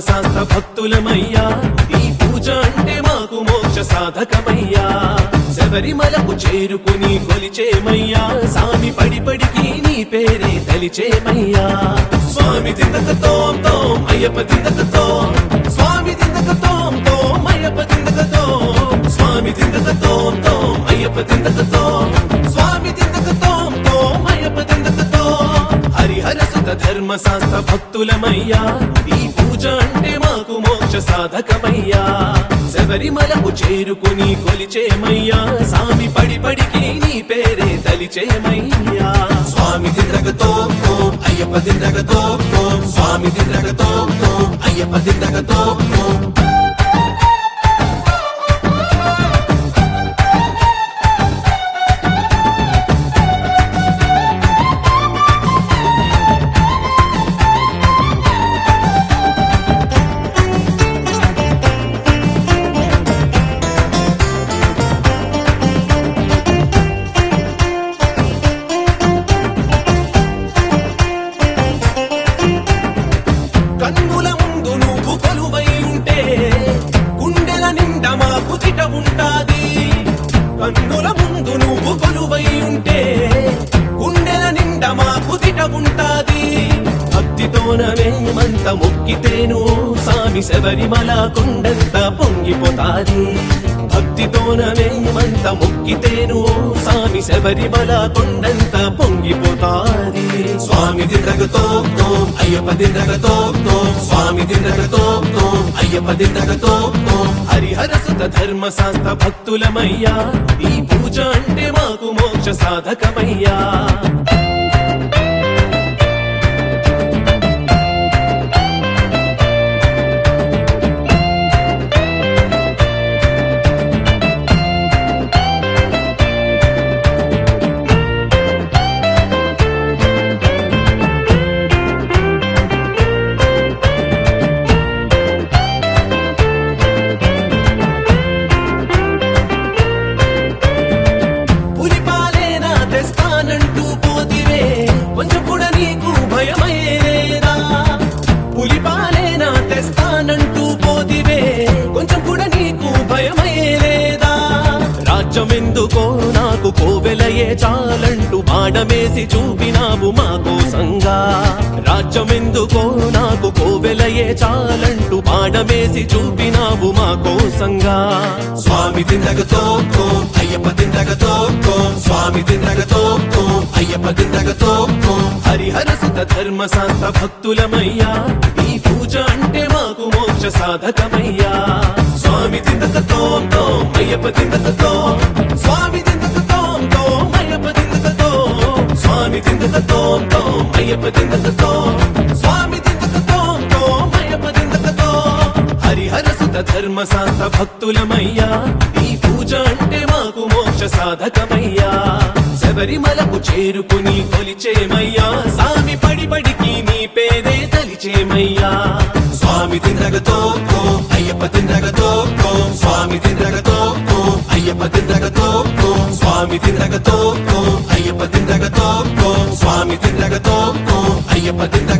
ధర్మశాస్త్ర భక్తులమయ్యా ఈ పూజ అంటే మాకు మోక్ష సాధకమయ్యా శబరిమలకు చేరుకుని కొలిచేమయ్యా స్వామి పడి పడికి నీ పేరే తలిచేమయ్యా స్వామి దిందక తోం తోం అయ్యప్ప దిందక తోం స్వామి దిందక తోం తోం అయ్యప్ప దిందక తోం స్వామి దిందక తోం తోం అయ్యప్ప దిందక తోం స్వామి దిందక తోం తోం అయ్యప్ప దిందక తోం హరిహర సుత ధర్మశాస్త్ర భక్తులమయ్యా ఈ పూజ అంటే మాకు మోక్ష సాధకమయ్యా శబరిమలకు చేరుకుని కొలిచేమయ్యా స్వామి పడి పడికి నీ పేరే తలిచేమయ్యా స్వామి దింద్రగతో ఓం అయ్యప్ప దింద్రగతో ఓం స్వామి దింద్రగతో ఓం అయ్యప్ప దింద్రగతో ఓం కన్నుల ముందు నువ్వు కొలువై ఉంటే గుండెల నిండా మా కుదిట ఉంటాది కన్నుల ముందు నువ్వు కొలువై ఉంటే గుండెల నిండా మా కుదిట ఉంటాది భక్తితోన మేమంత మొక్కితేను సామి శబరిమల కొండంత పొంగిపోతాది భక్తితోన మేమంత మొక్కితేను సామి శబరిమల కొండంత పొంగిపోతాది స్వామి దిండగతో ఓం అయ్యప్ప దిండగతో ఓం స్వామి దిండగతో ఓం అయ్యప్ప దిండగతో ఓం హరిహర సుత ధర్మ శాస్త్ర భక్తులమయ్యా ఈ పూజ అంటే మాకు మోక్ష సాధకమయ్యా పులిపాలేనా తెస్తానంటూ పోతివే కొంచెం కూడా నీకు భయమయ్యేదా పులిపాలేనా తెస్తానంటూ పోతివే కొంచెం కూడా నీకు భయమయ్యేదా రాజ్యమెందుకో నాకు కోవెలయే చాలంటూ బాణమేసి చూపినావు మా కోసంగా రాజ్యమెందుకో నాకు కోవెలయే చాలంటూ బాణమేసి చూపినావు మా కోసంగా స్వామి దిండగతో ఓం అయ్యప్ప దిండగతో ఓం స్వామి దిండగతో ఓం అయ్యప్ప దిండగతో ఓం హరిహర సుత ధర్మ శాస్త్ర భక్తులమయ్యా ఈ పూజ అంటే మాకు మోక్ష సాధకమయ్యా స్వామి దిందకతో తోం అయ్యప్ప దిందకతో స్వామి దిందకతో తోం అయ్యప్ప దిందకతో స్వామి దిందకతో తోం అయ్యప్ప దిందకతో స్వామి దిందకతో తోం అయ్యప్ప దిందకతో హరిహర సుత ధర్మ శాస్త్ర భక్తులమయ్యా ఈ పూజ అంటే మాకు మోక్ష సాధకమయ్యా శబరిమలకు చేరుకుని కొలిచేమయ్యా స్వామి పడి పడికి నీ పేరే తలిచేమయ్యా స్వామి తిండ్రగతో ఓం అయ్యప్ప తిండ్రగతో ఓం స్వామి తిండ్రగతో ఓం అయ్యప్ప తిండ్రగతో ఓం స్వామి తిండ్రగతో ఓం అయ్యప్ప తిండ్రగతో ఓం స్వామి తిండ్రగతో ఓం అయ్యప్ప తిండ్రగతో